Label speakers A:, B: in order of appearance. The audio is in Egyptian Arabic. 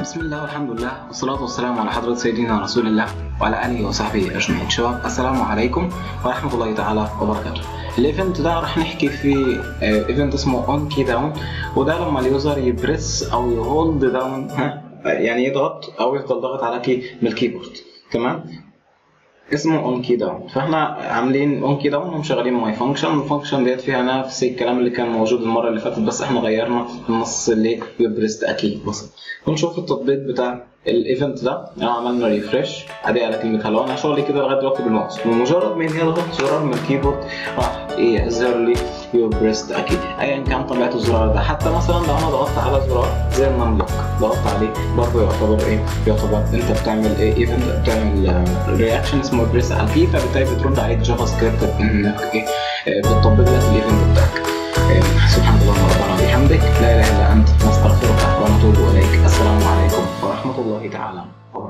A: بسم الله والحمد لله والصلاة والسلام على حضرة سيدنا رسول الله وعلى آله وصحبه أجمعين شباب السلام عليكم ورحمة الله تعالى وبركاته الايفنت ده راح نحكي فيه ايفنت اسمه اون كي داون وده لما اليوزر يبريس او يهولد داون يعني يضغط او يفضل ضغط على كي من الكيبورد تمام اسمه اون كي داون فاحنا عاملين اون كي داون ومشغلين ماي فانكشن الفانكشن ديت فيها نفس الكلام اللي كان موجود المره اللي فاتت بس احنا غيرنا النص اللي بيبرست اكيد بسيط ونشوف التطبيق بتاع الايفنت ده يعني عملنا ريفرش ادي على كلمه هلو انا شغلي كده لغايه دلوقتي بالماوس بمجرد ما يضغط زرار من الكيبورد راح يظهر لي يور بريست اكيد ايا كان طبيعه الزرار ده حتى مثلا لو انا ضغطت على زرار زي المملوك ضغطت عليه برضه يعتبر ايه يعتبر انت بتعمل ايه ايفنت بتعمل رياكشن اسمه بريس على فيه فبالتالي بترد عليك جافا سكريبت انك ايه بتطبق لك الايفنت بتاعك سبحان الله ربنا وبحمدك لا اله الا انت نستغفرك ونتوب اليك السلام عليكم ورحمه الله تعالى وبركاته